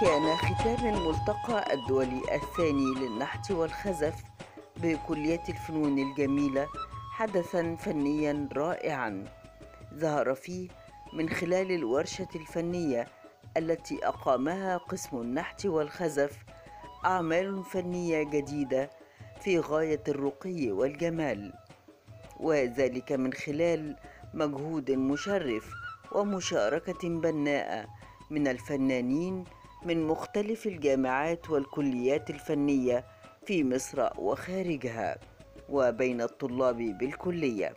كان ختام الملتقى الدولي الثاني للنحت والخزف بكلية الفنون الجميلة حدثا فنيا رائعا ظهر فيه من خلال الورشة الفنية التي أقامها قسم النحت والخزف أعمال فنية جديدة في غاية الرقي والجمال وذلك من خلال مجهود مشرف ومشاركة بناءة من الفنانين من مختلف الجامعات والكليات الفنية في مصر وخارجها وبين الطلاب بالكلية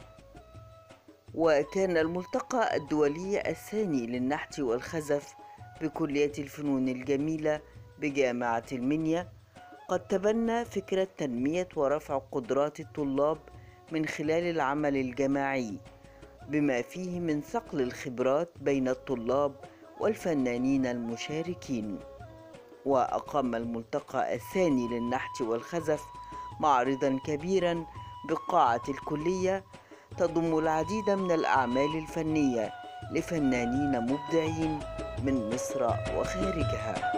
وكان الملتقى الدولي الثاني للنحت والخزف بكلية الفنون الجميلة بجامعة المنيا قد تبنى فكرة تنمية ورفع قدرات الطلاب من خلال العمل الجماعي بما فيه من ثقل الخبرات بين الطلاب والفنانين المشاركين وأقام الملتقى الثاني للنحت والخزف معرضا كبيرا بقاعة الكلية تضم العديد من الأعمال الفنية لفنانين مبدعين من مصر وخارجها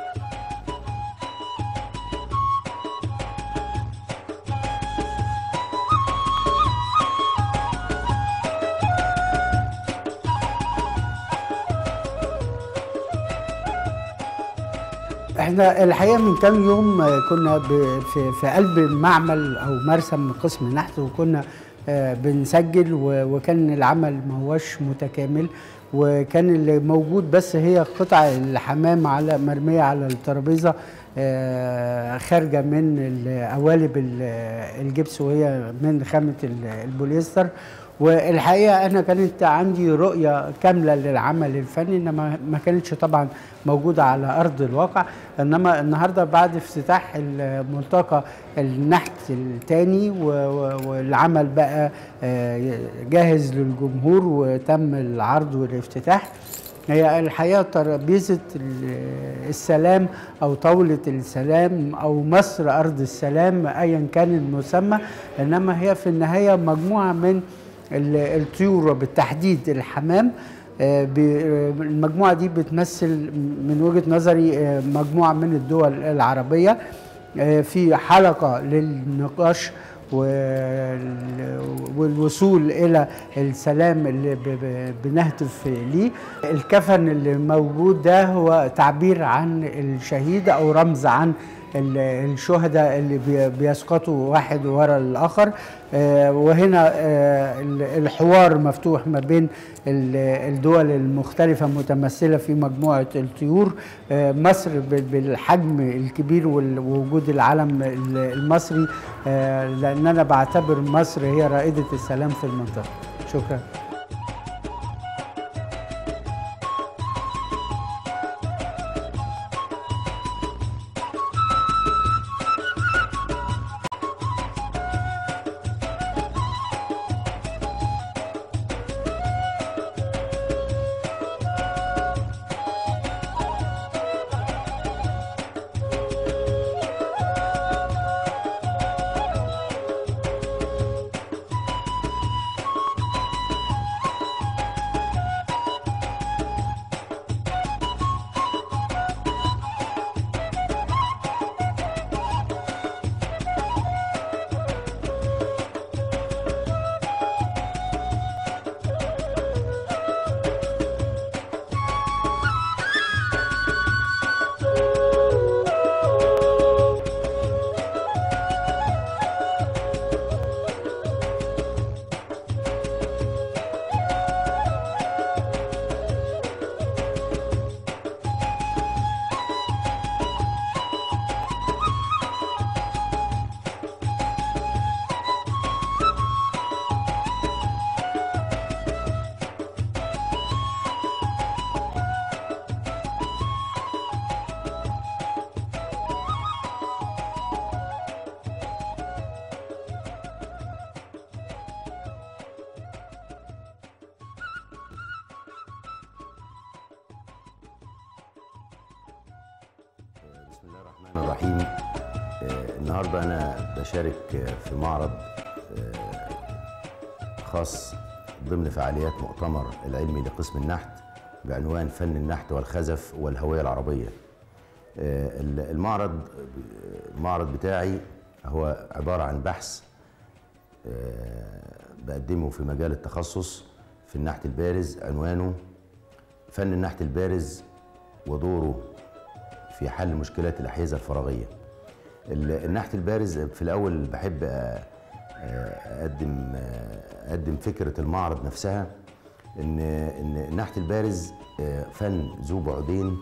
احنا الحقيقه من كام يوم آه، كنا ب- في في قلب معمل او مرسم قسم النحت وكنا آه، بنسجل و- وكان العمل ما هوش متكامل وكان اللي موجود بس هي قطع الحمام على مرميه على الترابيزه آه، خارجه من ال- قوالب ال- الجبس وهي من خامه ال- البوليستر والحقيقه انا كانت عندي رؤيه كامله للعمل الفني انما ما كانتش طبعا موجوده على ارض الواقع انما النهارده بعد افتتاح الملتقى النحت الثاني والعمل بقى آه، جاهز للجمهور وتم العرض والافتتاح هي الحقيقه ترابيزه ال- السلام او طاوله السلام او مصر ارض السلام ايا كان المسمى انما هي في النهايه مجموعه من ال- الطيور وبالتحديد الحمام آه، ب- آه، المجموعه دي بتمثل من وجهه نظري آه، مجموعه من الدول العربيه آه، في حلقه للنقاش وال- والوصول الى السلام اللي ب- ب- بنهتف ليه الكفن اللي موجود ده هو تعبير عن الشهيد او رمز عن ال- الشهداء اللي بي- بيسقطوا واحد ورا الاخر آه، وهنا آه، ال- الحوار مفتوح ما بين ال- الدول المختلفة متمثلة في مجموعة الطيور آه، مصر بال- بالحجم الكبير وال- ووجود العلم ال- المصري آه، لأن أنا بعتبر مصر هي رائدة السلام في المنطقة شكرا بسم الله الرحمن الرحيم آه، النهارده انا بشارك آه، في معرض آه، خاص ضمن فعاليات مؤتمر العلمي لقسم النحت بعنوان فن النحت والخزف والهوية العربية آه، ال- المعرض المعرض بتاعي هو عباره عن بحث آه، بقدمه في مجال التخصص في النحت البارز عنوانه فن النحت البارز ودوره في حل مشكلات الأحيزة الفراغية ال- النحت البارز في الأول بحب أ- آه، أقدم آه، أقدم فكرة المعرض نفسها إن إن النحت البارز آه، فن ذو بعدين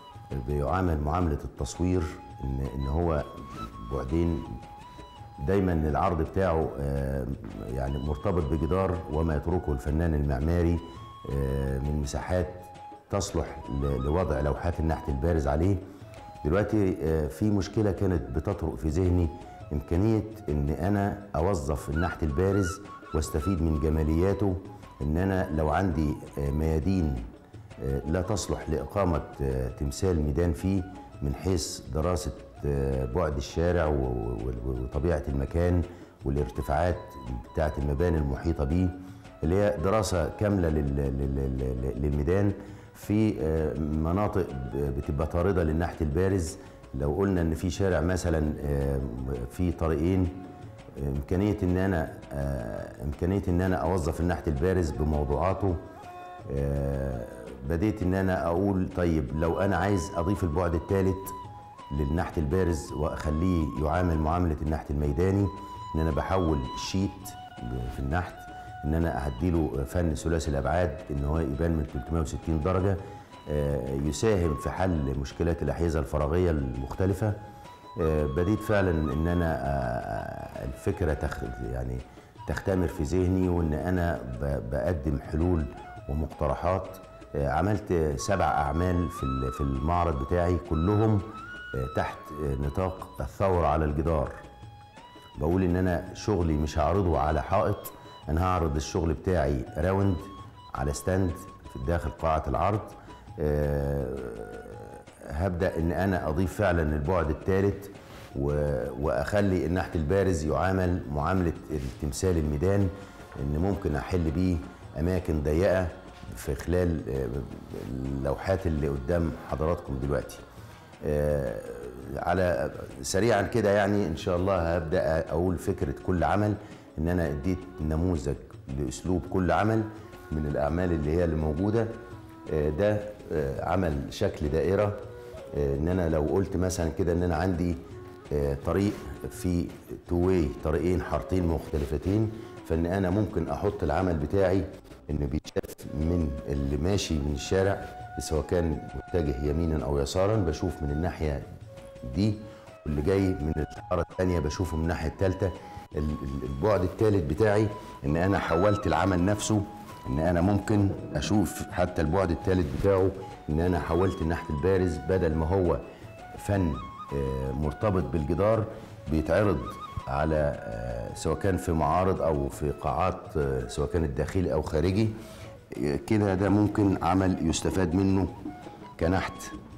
بيعامل معاملة التصوير إن إن هو بعدين دايما العرض بتاعه آه، يعني مرتبط بجدار وما يتركه الفنان المعماري آه، من مساحات تصلح ل- لوضع لوحات النحت البارز عليه دلوقتي آه، في مشكلة كانت بتطرق في ذهني إمكانية إن أنا أوظف النحت البارز واستفيد من جمالياته إن أنا لو عندي آه، ميادين آه، لا تصلح لإقامة آه، تمثال ميدان فيه من حيث دراسة آه، بعد الشارع و- و- وطبيعة المكان والارتفاعات بتاعة المباني المحيطة به اللي هي دراسة كاملة لل- لل- لل- للميدان في آه، مناطق ب- بتبقى طاردة للنحت البارز لو قلنا ان في شارع مثلا آه، في طريقين امكانيه ان انا آه، امكانيه ان انا اوظف النحت البارز بموضوعاته آه، بديت ان انا اقول طيب لو انا عايز اضيف البعد الثالث للنحت البارز واخليه يعامل معامله النحت الميداني ان انا بحول شيت في النحت ان انا اهديله فن ثلاثي الابعاد ان هو يبان من 360 درجه آه، يساهم في حل مشكلات الاحيزه الفراغيه المختلفه آه، بديت فعلا ان انا آه، الفكره تخ يعني تختمر في ذهني وان انا ب- بقدم حلول ومقترحات آه، عملت سبع اعمال في ال- في المعرض بتاعي كلهم آه، تحت آه، نطاق الثوره على الجدار بقول ان انا شغلي مش هعرضه على حائط انا هعرض الشغل بتاعي راوند على ستاند في داخل قاعه العرض آه، هبدا ان انا اضيف فعلا البعد الثالث و- واخلي النحت البارز يعامل معامله التمثال الميدان ان ممكن احل بيه اماكن ضيقه في خلال آه، اللوحات اللي قدام حضراتكم دلوقتي آه، على سريعا كده يعني ان شاء الله هبدا اقول فكره كل عمل ان انا اديت نموذج لاسلوب كل عمل من الاعمال اللي هي اللي موجوده آه، ده آه، عمل شكل دائره آه، ان انا لو قلت مثلا كده ان انا عندي آه، طريق في تو واي طريقين حارتين مختلفتين فان انا ممكن احط العمل بتاعي انه بيتشاف من اللي ماشي من الشارع سواء كان متجه يمينا او يسارا بشوف من الناحيه دي واللي جاي من الحاره الثانيه بشوفه من الناحيه الثالثه البعد الثالث بتاعي ان انا حولت العمل نفسه ان انا ممكن اشوف حتى البعد الثالث بتاعه ان انا حولت النحت البارز بدل ما هو فن آه، مرتبط بالجدار بيتعرض على آه، سواء كان في معارض او في قاعات آه، سواء كانت داخلي او خارجي آه، كده ده ممكن عمل يستفاد منه كنحت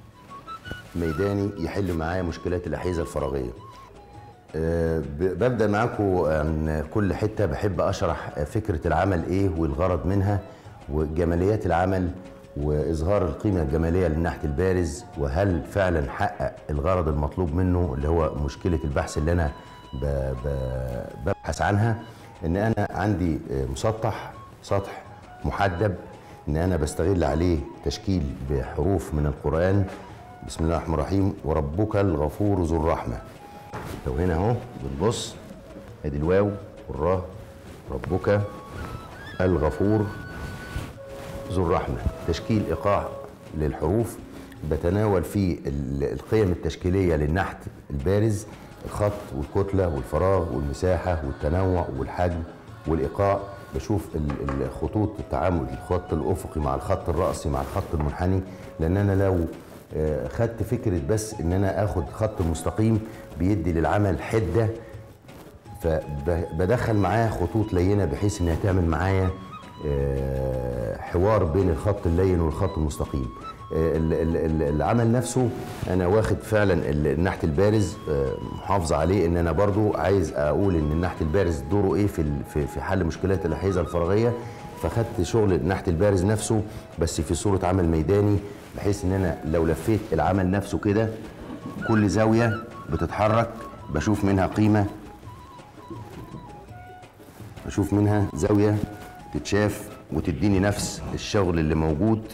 ميداني يحل معايا مشكلات الاحيزه الفراغيه آه، ب- ببدا معاكم عن كل حته بحب اشرح فكره العمل ايه والغرض منها وجماليات العمل واظهار القيمه الجماليه للنحت البارز وهل فعلا حقق الغرض المطلوب منه اللي هو مشكله البحث اللي انا ب- ب- ببحث عنها ان انا عندي آه، مسطح سطح محدب ان انا بستغل عليه تشكيل بحروف من القران بسم الله الرحمن الرحيم وربك الغفور ذو الرحمه لو هنا اهو بنبص ادي الواو والراء ربك الغفور ذو الرحمه تشكيل ايقاع للحروف بتناول فيه ال- القيم التشكيليه للنحت البارز الخط والكتله والفراغ والمساحه والتنوع والحجم والايقاع بشوف ال- الخطوط التعامل الخط الافقي مع الخط الراسي مع الخط المنحني لان انا لو آه، خدت فكره بس ان انا اخد خط مستقيم بيدي للعمل حده فبدخل معاه خطوط لينه بحيث انها تعمل معايا آه، حوار بين الخط اللين والخط المستقيم آه، ال- ال- ال- العمل نفسه انا واخد فعلا ال- النحت البارز آه، محافظه عليه ان انا برضو عايز اقول ان النحت البارز دوره ايه في ال- في في حل مشكلات الاحيزه الفراغيه فخدت شغل النحت البارز نفسه بس في صوره عمل ميداني بحيث ان انا لو لفيت العمل نفسه كده كل زاويه بتتحرك بشوف منها قيمه بشوف منها زاويه تتشاف وتديني نفس الشغل اللي موجود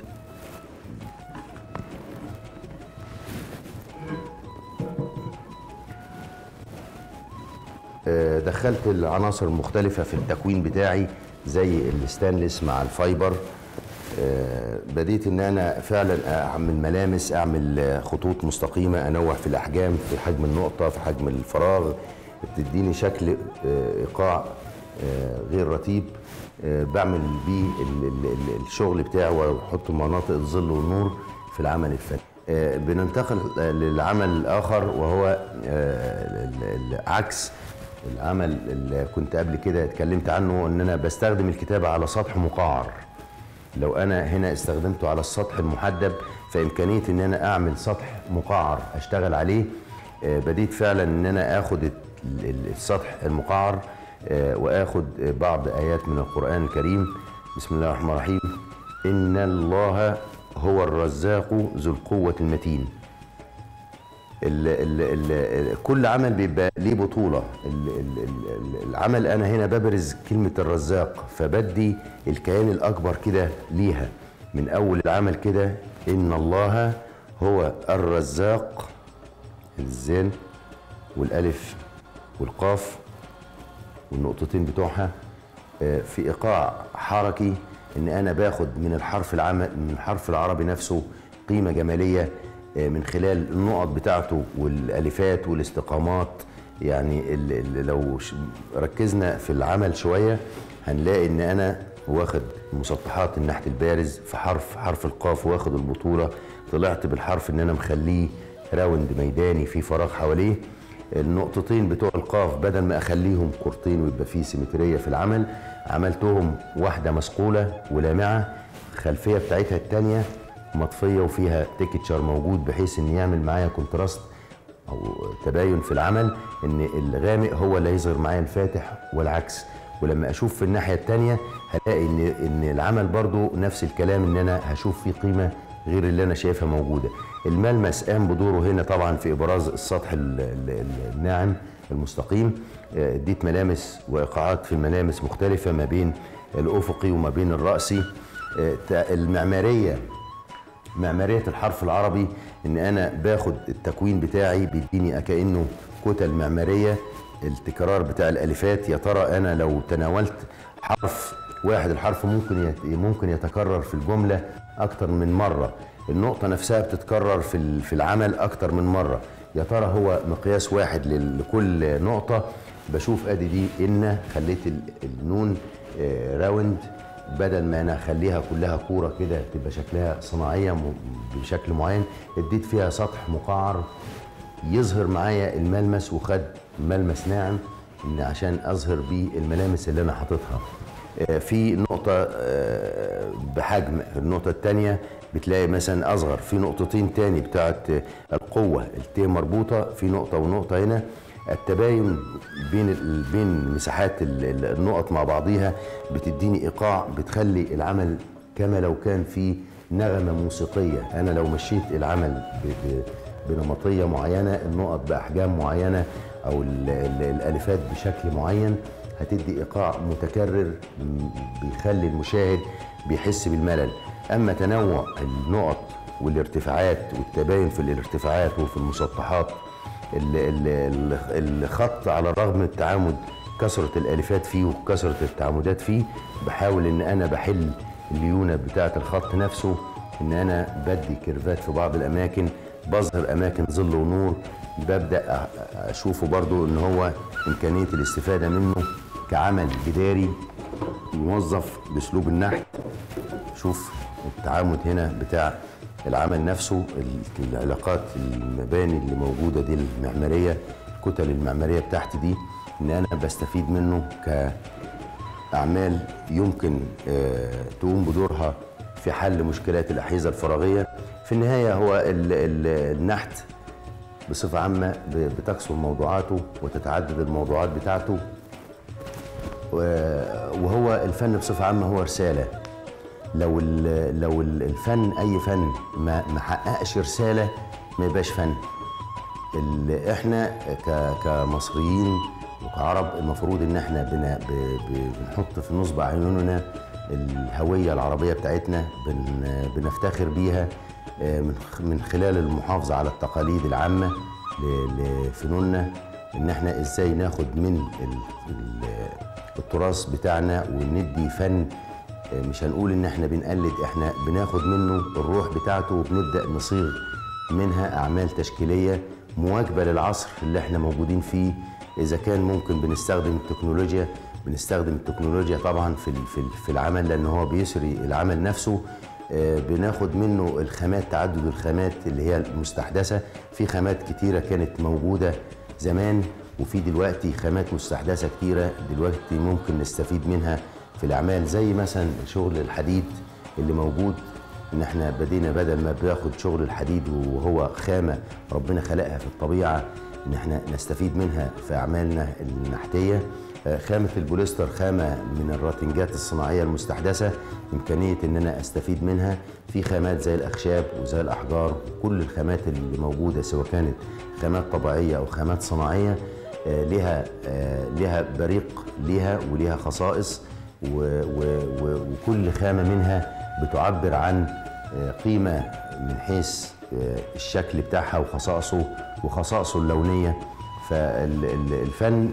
آه، دخلت العناصر المختلفة في التكوين بتاعي زي الستانلس مع الفايبر آه، بديت ان انا فعلا اعمل ملامس اعمل آه، خطوط مستقيمة انوع في الاحجام في حجم النقطة في حجم الفراغ بتديني شكل آه، ايقاع آه، غير رتيب آه، بعمل بيه ال- ال- ال- الشغل بتاعي واحط مناطق الظل والنور في العمل الفني آه، بننتقل آه، للعمل الاخر وهو آه، ال- ال- عكس العمل اللي كنت قبل كده اتكلمت عنه ان انا بستخدم الكتابه على سطح مقعر لو انا هنا استخدمته على السطح المحدب فامكانيه ان انا اعمل سطح مقعر اشتغل عليه آه، بديت فعلا ان انا اخد ال- ال- السطح المقعر آه، واخد بعض ايات من القران الكريم بسم الله الرحمن الرحيم ان الله هو الرزاق ذو القوه المتين ال ال ال كل عمل بيبقى ليه بطولة ال ال ال العمل أنا هنا ببرز كلمة الرزاق فبدي الكيان الأكبر كده ليها من أول العمل كده إن الله هو الرزاق الزين والألف والقاف والنقطتين بتوعها آه، في ايقاع حركي ان انا باخد من الحرف العم من الحرف العربي نفسه قيمه جماليه آه، من خلال النقط بتاعته والالفات والاستقامات يعني ال- ال- لو ش- ركزنا في العمل شويه هنلاقي ان انا واخد مسطحات النحت البارز في حرف حرف القاف واخد البطوله طلعت بالحرف ان انا مخليه راوند ميداني في فراغ حواليه النقطتين بتوع القاف بدل ما اخليهم قرطين ويبقى فيه سيمتريه في العمل عملتهم واحده مسقوله ولامعه الخلفيه بتاعتها التانيه مطفيه وفيها تيكتشر موجود بحيث ان يعمل معايا كونتراست او تباين في العمل ان الغامق هو اللي يظهر معايا الفاتح والعكس ولما اشوف في الناحيه التانيه هلاقي ان ان العمل برضو نفس الكلام ان انا هشوف فيه قيمه غير اللي انا شايفها موجوده الملمس قام بدوره هنا طبعا في ابراز السطح ال- ال- ال- الناعم المستقيم آه، اديت ملامس وايقاعات في الملامس مختلفه ما بين الافقي وما بين الراسي آه، تا- المعماريه معمارية الحرف العربي ان انا باخد التكوين بتاعي بيديني كانه كتل معمارية التكرار بتاع الالفات يا ترى انا لو تناولت حرف واحد الحرف ممكن يت- ممكن يتكرر في الجملة اكتر من مرة النقطة نفسها بتتكرر في ال- في العمل اكتر من مرة يا ترى هو مقياس واحد لل- لكل نقطة بشوف ادي دي ان خليت ال- النون آه، راوند بدل ما انا اخليها كلها كوره كده تبقى شكلها صناعيه م- بشكل معين اديت فيها سطح مقعر يظهر معايا الملمس وخد ملمس ناعم ان عشان اظهر بيه الملامس اللي انا حاططها آه، في نقطة آه، بحجم النقطة التانية بتلاقي مثلا أصغر في نقطتين تاني بتاعت آه، القوة الت مربوطة في نقطة ونقطة هنا التباين بين ال- بين مساحات ال- ال- النقط مع بعضيها بتديني ايقاع بتخلي العمل كما لو كان في نغمه موسيقيه انا لو مشيت العمل ب- ب- بنمطيه معينه النقط باحجام معينه او ال- ال- الالفات بشكل معين هتدي ايقاع متكرر م- بيخلي المشاهد بيحس بالملل اما تنوع النقط والارتفاعات والتباين في الارتفاعات وفي المسطحات ال- ال- ال- الخط على الرغم من التعامد كثرة الألفات فيه وكثرة التعامدات فيه بحاول إن أنا بحل الليونة بتاعة الخط نفسه إن أنا بدي كيرفات في بعض الأماكن بظهر أماكن ظل ونور ببدأ أ- أشوفه برضو إن هو إمكانية الاستفادة منه كعمل جداري يوظف بأسلوب النحت شوف التعامد هنا بتاع العمل نفسه ال- العلاقات المباني اللي موجوده دي المعماريه الكتل المعماريه بتاعتي دي ان انا بستفيد منه كاعمال يمكن آه، تقوم بدورها في حل مشكلات الاحيزه الفراغيه في النهايه هو ال- ال- النحت بصفه عامه ب- بتكثر موضوعاته وتتعدد الموضوعات بتاعته و- وهو الفن بصفه عامه هو رساله لو ال- لو ال- الفن اي فن ما ما حققش رساله ما يبقاش فن اللي احنا ك- كمصريين وكعرب المفروض ان احنا بن- ب- ب- بنحط في نصب عيوننا الهويه العربيه بتاعتنا بن- بنفتخر بيها آه، من خ- من خلال المحافظه على التقاليد العامه ل- لفنوننا ان احنا ازاي ناخد من ال- ال- التراث بتاعنا وندي فن آه، مش هنقول ان احنا بنقلد احنا بناخد منه الروح بتاعته وبنبدا نصيغ منها اعمال تشكيليه مواكبه للعصر اللي احنا موجودين فيه اذا كان ممكن بنستخدم التكنولوجيا بنستخدم التكنولوجيا طبعا في ال- في ال- في العمل لان هو بيسري العمل نفسه آه، بناخد منه الخامات تعدد الخامات اللي هي المستحدثه في خامات كتيره كانت موجوده زمان وفي دلوقتي خامات مستحدثه كتيره دلوقتي ممكن نستفيد منها في الاعمال زي مثلا شغل الحديد اللي موجود ان احنا بدينا بدل ما بياخد شغل الحديد وهو خامه ربنا خلقها في الطبيعه ان احنا نستفيد منها في اعمالنا النحتيه آه، خامه البوليستر خامه من الراتنجات الصناعيه المستحدثه امكانيه ان انا استفيد منها في خامات زي الاخشاب وزي الاحجار كل الخامات اللي موجوده سواء كانت خامات طبيعيه او خامات صناعيه آه، لها آه، لها بريق ليها وليها خصائص و و و وكل خامه منها بتعبر عن آه، قيمه من حيث آه، الشكل بتاعها وخصائصه وخصائصه اللونيه فالفن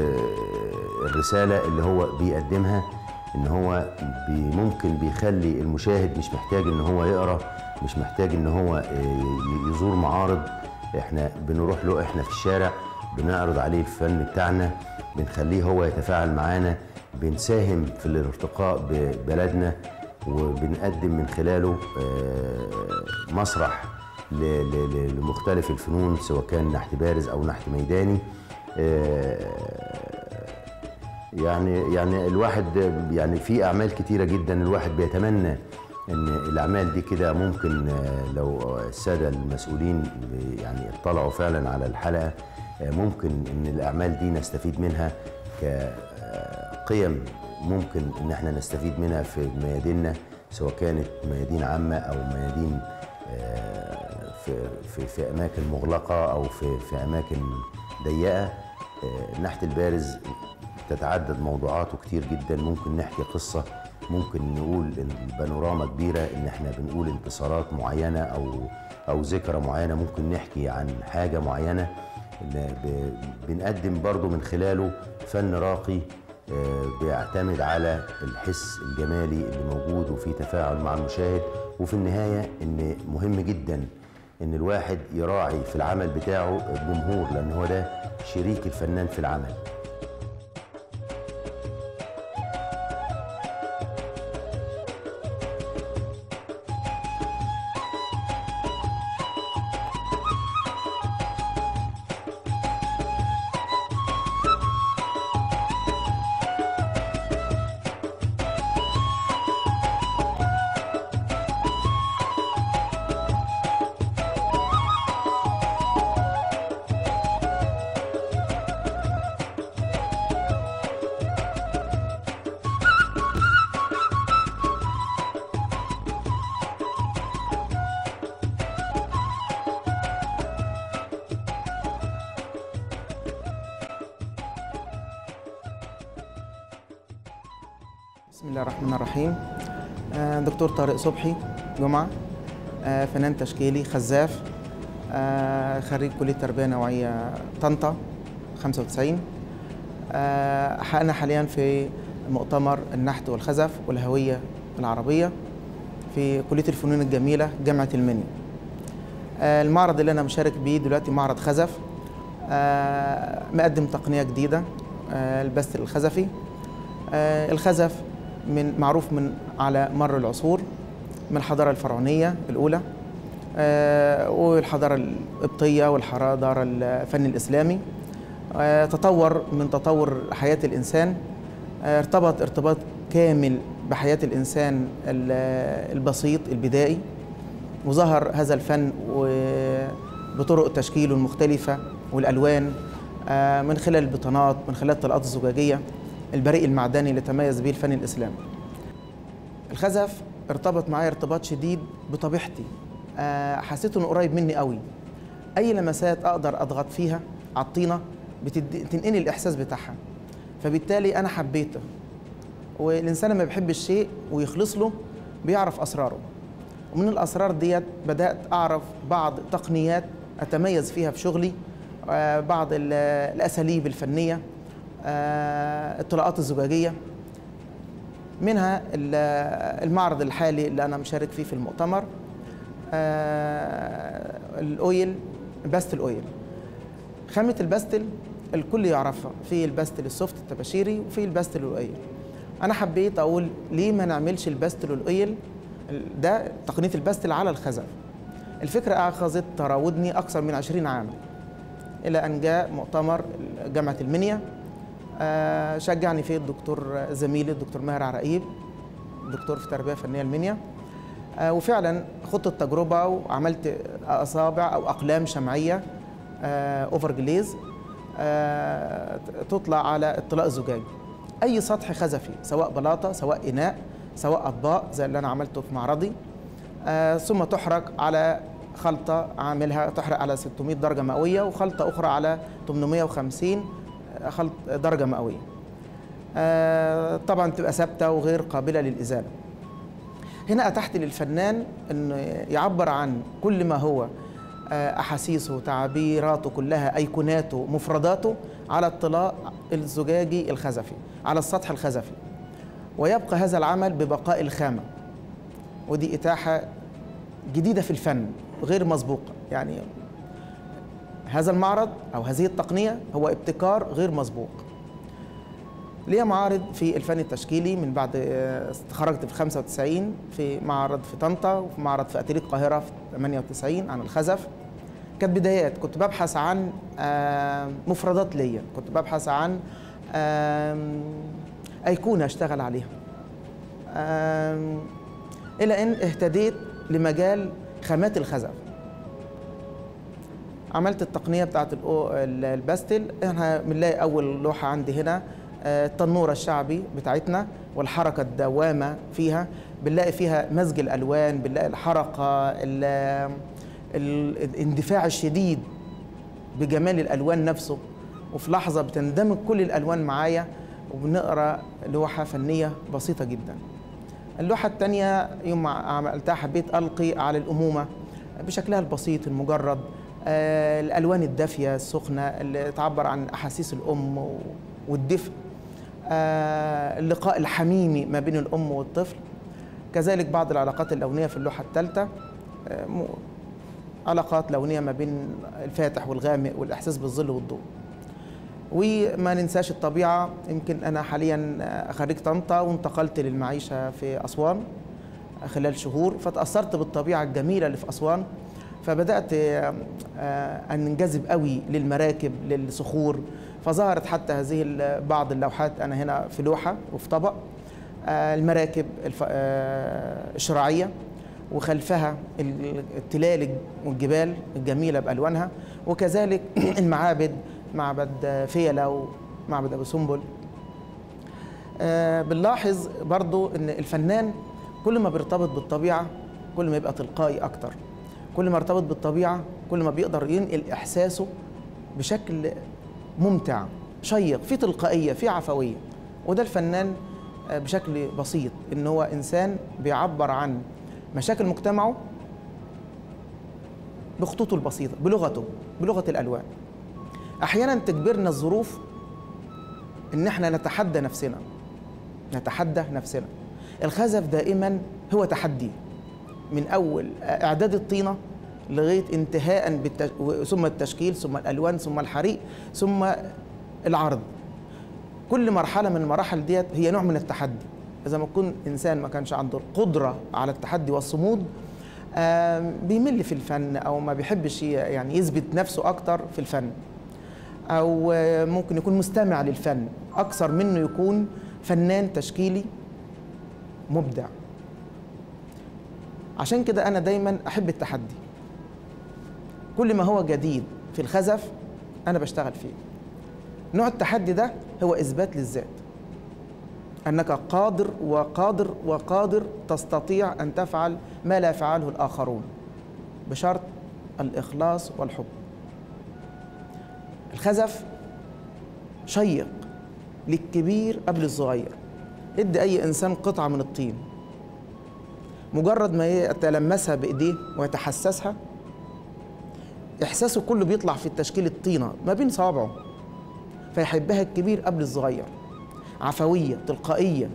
الرساله اللي هو بيقدمها ان هو بي ممكن بيخلي المشاهد مش محتاج ان هو يقرا مش محتاج ان هو آه، يزور معارض احنا بنروح له احنا في الشارع بنعرض عليه الفن بتاعنا بنخليه هو يتفاعل معانا بنساهم في الارتقاء ببلدنا وبنقدم من خلاله آه، مسرح ل- ل- ل- لمختلف الفنون سواء كان نحت بارز او نحت ميداني آه، يعني يعني الواحد يعني في اعمال كتيره جدا الواحد بيتمنى ان الاعمال دي كده ممكن آه، لو الساده المسؤولين يعني اطلعوا فعلا على الحلقه آه، ممكن ان الاعمال دي نستفيد منها كقيم ممكن ان احنا نستفيد منها في مياديننا سواء كانت ميادين عامه او ميادين آه، في في في اماكن مغلقه او في في اماكن ضيقه آه، نحت البارز تتعدد موضوعاته كتير جدا ممكن نحكي قصه ممكن نقول إن البانوراما كبيره ان احنا بنقول انتصارات معينه او او ذكرى معينه ممكن نحكي عن حاجه معينه إن ب- بنقدم برضو من خلاله فن راقي آه، بيعتمد على الحس الجمالي اللي موجود وفي تفاعل مع المشاهد وفي النهايه ان مهم جدا ان الواحد يراعي في العمل بتاعه الجمهور لان هو ده شريك الفنان في العمل بسم الله الرحمن الرحيم آه، دكتور طارق صبحي جمعة آه، فنان تشكيلي خزاف آه، خريج كلية تربية نوعية طنطا 95 آه، أنا حاليا في مؤتمر النحت والخزف والهوية العربية في كلية الفنون الجميلة جامعة المنيا آه، المعرض اللي أنا مشارك بيه دلوقتي معرض خزف آه، مقدم تقنية جديدة آه، البث الخزفي آه، الخزف من معروف من على مر العصور من الحضارة الفرعونية الأولى آه، والحضارة القبطية والحضارة الفن الإسلامي آه، تطور من تطور حياة الإنسان آه، ارتبط ارتباط كامل بحياة الإنسان ال- البسيط البدائي وظهر هذا الفن و- بطرق تشكيله المختلفة والألوان آه، من خلال البطانات من خلال الطلقات الزجاجية البريق المعدني اللي تميز به الفن الإسلامي الخزف ارتبط معايا ارتباط شديد بطبيعتي آه، حسيت انه قريب مني قوي اي لمسات اقدر اضغط فيها على الطينه بتنقلي الاحساس بتاعها فبالتالي انا حبيته والانسان لما بيحب الشيء ويخلص له بيعرف اسراره ومن الاسرار ديت بدات اعرف بعض تقنيات اتميز فيها في شغلي آه، بعض ال- الاساليب الفنيه آه، الطلاقات الزجاجيه منها ال- المعرض الحالي اللي انا مشارك فيه في المؤتمر آه، الاويل باستل اويل خامة الباستل الكل يعرفها في الباستل السوفت التباشيري وفي الباستل الاويل انا حبيت اقول ليه ما نعملش الباستل والاويل ده تقنية الباستل على الخزف الفكرة أخذت تراودني أكثر من 20 عام إلى أن جاء مؤتمر جامعة المنيا آه، شجعني فيه الدكتور زميلي الدكتور ماهر عراقيب دكتور في تربية فنية المنيا آه، وفعلا خدت التجربة وعملت أصابع أو أقلام شمعية أوفر جليز تطلع على الطلاء الزجاجي أي سطح خزفي سواء بلاطة سواء إناء سواء أطباق زي اللي أنا عملته في معرضي آه، ثم تحرق على خلطة عاملها تحرق على 600 درجة مئوية وخلطة أخرى على 850 خلط درجة مئوية آه، طبعا تبقى ثابتة وغير قابلة للإزالة هنا أتحت للفنان أنه يعبر عن كل ما هو آه، أحاسيسه تعبيراته كلها أيقوناته مفرداته على الطلاء الزجاجي الخزفي على السطح الخزفي ويبقى هذا العمل ببقاء الخامة ودي إتاحة جديدة في الفن غير مسبوقة يعني هذا المعرض أو هذه التقنية هو ابتكار غير مسبوق ليا معارض في الفن التشكيلي من بعد آه، تخرجت في 95 في معرض في طنطا وفي معرض في أتيليه القاهرة في 98 عن الخزف كانت بدايات كنت ببحث عن آه، مفردات ليا كنت ببحث عن آم، أيقونة أشتغل عليها آم، إلى أن اهتديت لمجال خامات الخزف عملت التقنية بتاعت الأو- ال- الباستل احنا بنلاقي أول لوحة عندي هنا آه، التنورة الشعبي بتاعتنا والحركة الدوامة فيها بنلاقي فيها مزج الألوان بنلاقي الحركة ال- ال- الاندفاع الشديد بجمال الألوان نفسه وفي لحظة بتندمج كل الألوان معايا وبنقرأ لوحة فنية بسيطة جدا اللوحة الثانية يوم ما عملتها حبيت ألقي على الأمومة بشكلها البسيط المجرد آه، الألوان الدافية السخنة اللي تعبر عن أحاسيس الأم و- والدفء آه، اللقاء الحميمي ما بين الأم والطفل كذلك بعض العلاقات اللونية في اللوحة الثالثة آه، م- علاقات لونية ما بين الفاتح والغامق والإحساس بالظل والضوء وما ننساش الطبيعة يمكن أنا حاليا خريج طنطا وانتقلت للمعيشة في أسوان خلال شهور فتأثرت بالطبيعة الجميلة اللي في أسوان فبدأت آه، آه، أن انجذب قوي للمراكب للصخور فظهرت حتى هذه ال- بعض اللوحات أنا هنا في لوحة وفي طبق آه، المراكب الف- آه، الشراعية وخلفها ال- التلال والجبال الجميلة بألوانها وكذلك المعابد معبد فيلة ومعبد أبو سمبل آه، بنلاحظ برضو ان الفنان كل ما بيرتبط بالطبيعه كل ما يبقى تلقائي اكتر كل ما ارتبط بالطبيعه كل ما بيقدر ينقل احساسه بشكل ممتع شيق في تلقائيه في عفويه وده الفنان آه، بشكل بسيط ان هو انسان بيعبر عن مشاكل مجتمعه بخطوطه البسيطه بلغته بلغه الالوان احيانا تجبرنا الظروف ان احنا نتحدى نفسنا نتحدى نفسنا الخزف دائما هو تحدي من اول اعداد الطينه لغايه انتهاء بالتش... ثم التشكيل ثم الالوان ثم الحريق ثم العرض كل مرحله من المراحل ديت هي نوع من التحدي اذا ما يكون انسان ما كانش عنده القدره على التحدي والصمود آم، بيمل في الفن او ما بيحبش ي- يعني يثبت نفسه اكتر في الفن او آه، ممكن يكون مستمع للفن اكثر منه يكون فنان تشكيلي مبدع عشان كده انا دايما احب التحدي كل ما هو جديد في الخزف انا بشتغل فيه نوع التحدي ده هو اثبات للذات انك قادر وقادر وقادر تستطيع ان تفعل ما لا يفعله الاخرون بشرط الاخلاص والحب الخزف شيق للكبير قبل الصغير ادي اي انسان قطعه من الطين مجرد ما يتلمسها بايديه ويتحسسها احساسه كله بيطلع في التشكيل الطينه ما بين صوابعه فيحبها الكبير قبل الصغير عفويه تلقائيه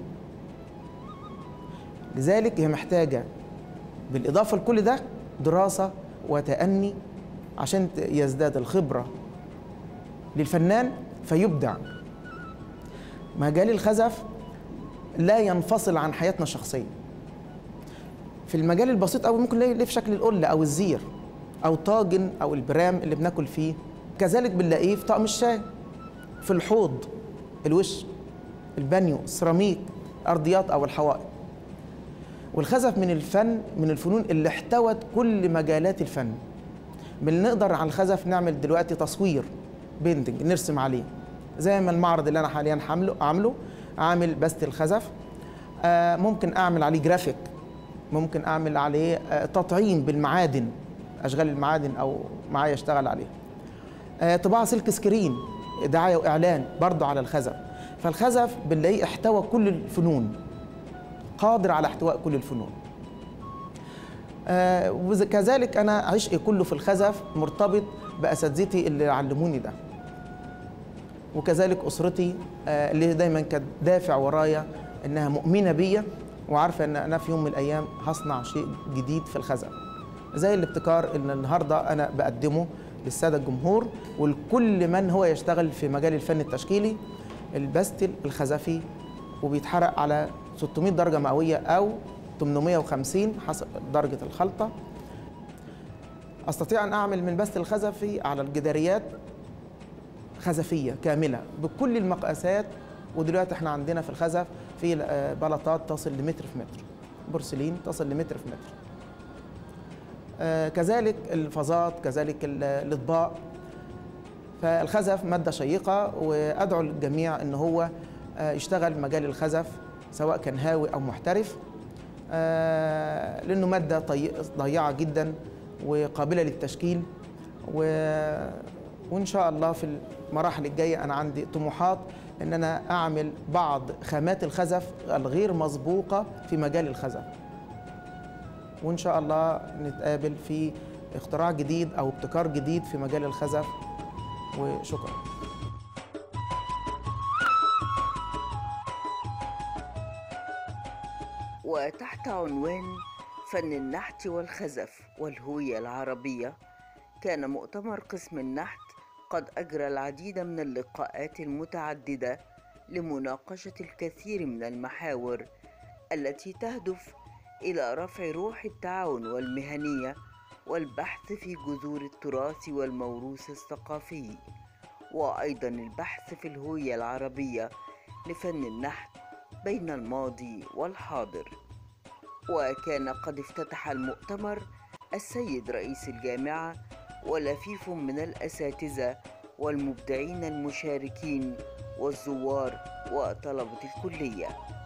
لذلك هي محتاجه بالاضافه لكل ده دراسه وتاني عشان يزداد الخبره للفنان فيبدع مجال الخزف لا ينفصل عن حياتنا الشخصيه في المجال البسيط قوي ممكن نلاقيه في شكل القله او الزير او طاجن او البرام اللي بناكل فيه كذلك بنلاقيه في طقم الشاي في الحوض الوش البانيو السيراميك ارضيات او الحوائط والخزف من الفن من الفنون اللي احتوت كل مجالات الفن بنقدر على الخزف نعمل دلوقتي تصوير بينتنج نرسم عليه زي ما المعرض اللي انا حاليا حامله عامله عامل بست الخزف آه ممكن اعمل عليه جرافيك ممكن اعمل عليه آه تطعيم بالمعادن اشغال المعادن او معايا اشتغل عليه آه طباعه سلك سكرين دعايه واعلان برضه على الخزف فالخزف بنلاقيه احتوى كل الفنون قادر على احتواء كل الفنون آه وكذلك انا عشقي كله في الخزف مرتبط باساتذتي اللي علموني ده وكذلك اسرتي آه اللي دايما كانت دافع ورايا انها مؤمنه بيا وعارفه ان انا في يوم من الايام هصنع شيء جديد في الخزف زي الابتكار اللي النهارده انا بقدمه للساده الجمهور ولكل من هو يشتغل في مجال الفن التشكيلي البستل الخزفي وبيتحرق على 600 درجه مئويه او 850 حسب درجه الخلطه استطيع ان اعمل من بستل الخزفي على الجداريات خزفيه كامله بكل المقاسات ودلوقتي احنا عندنا في الخزف في بلاطات تصل لمتر في متر بورسلين تصل لمتر في متر آه كذلك الفازات كذلك الاطباق فالخزف ماده شيقه وادعو الجميع ان هو آه يشتغل مجال الخزف سواء كان هاوي او محترف آه لانه ماده ضيعه جدا وقابله للتشكيل و... وان شاء الله في المراحل الجايه انا عندي طموحات ان انا اعمل بعض خامات الخزف الغير مسبوقه في مجال الخزف وان شاء الله نتقابل في اختراع جديد او ابتكار جديد في مجال الخزف وشكرا وتحت عنوان فن النحت والخزف والهوية العربية كان مؤتمر قسم النحت قد أجرى العديد من اللقاءات المتعددة لمناقشة الكثير من المحاور التي تهدف إلى رفع روح التعاون والمهنية والبحث في جذور التراث والموروث الثقافي وأيضا البحث في الهوية العربية لفن النحت بين الماضي والحاضر وكان قد افتتح المؤتمر السيد رئيس الجامعة ولفيف من الأساتذة والمبدعين المشاركين والزوار وطلبة الكلية